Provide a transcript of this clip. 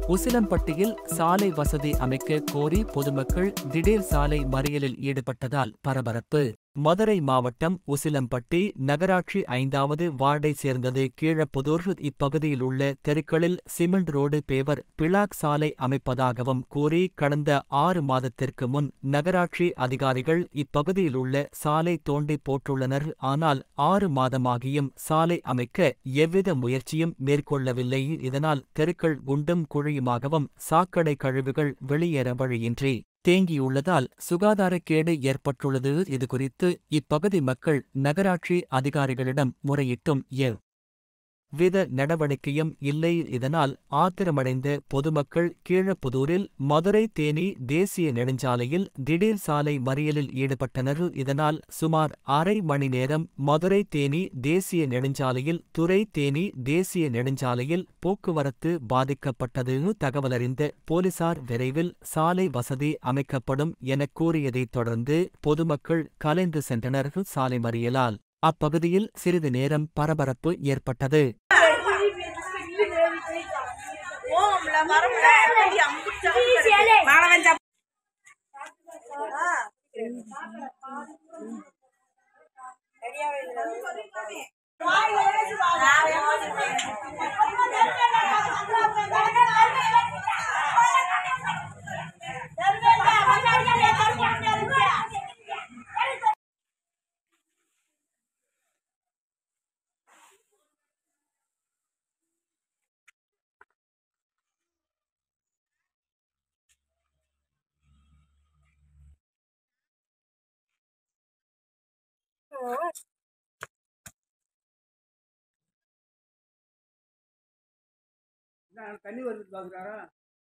உசிலம்பட்டியில் சாலை வசதி அமைக்க கோரி பொதுமக்கள் திடீர் சாலை மறியலில் ஈடுபட்டதால் பரபரப்பு மதுரை மாவட்டம் உசிலம்பட்டி நகராட்சி ஐந்தாவது வார்டை சேர்ந்தது கீழப்புதூர் இப்பகுதியில் உள்ள தெருக்களில் சிமெண்ட் ரோடு பேவர் பிளாக் சாலை அமைப்பதாகவும் கூறி கடந்த ஆறு மாதத்திற்கு முன் நகராட்சி அதிகாரிகள் இப்பகுதியில் உள்ள சாலை தோண்டி போட்டுள்ளனர் ஆனால் ஆறு மாதமாகியும் சாலை அமைக்க எவ்வித முயற்சியும் மேற்கொள்ளவில்லை இதனால் தெருக்கள் குண்டும் குழியுமாகவும் சாக்கடை கழிவுகள் வெளியேற வழியின்றி தேங்கியுள்ளதால் சுகாதாரக்கேடு ஏற்பட்டுள்ளது இதுகுறித்து இப்பகுதி மக்கள் நகராட்சி அதிகாரிகளிடம் முறையிட்டும் எ வித நடவடிக்கையும் இல்லை இதனால் ஆத்திரமடைந்த பொதுமக்கள் கீழப்புதூரில் மதுரை தேனி தேசிய நெடுஞ்சாலையில் திடீர் சாலை மறியலில் ஈடுபட்டனர் இதனால் சுமார் அரை மணி நேரம் மதுரை தேனி தேசிய நெடுஞ்சாலையில் துறை தேனி தேசிய நெடுஞ்சாலையில் போக்குவரத்து பாதிக்கப்பட்டது தகவலறிந்த போலீசார் விரைவில் சாலை வசதி அமைக்கப்படும் என கூறியதைத் தொடர்ந்து பொதுமக்கள் கலைந்து சென்றனர் சாலை மறியலால் அப்பகுதியில் சிறிது நேரம் பரபரப்பு ஏற்பட்டது ஓம்ல மரம்ல கட்டி அம்புட்டு மாணவன் தண்ணி வருது பாக்குறாரா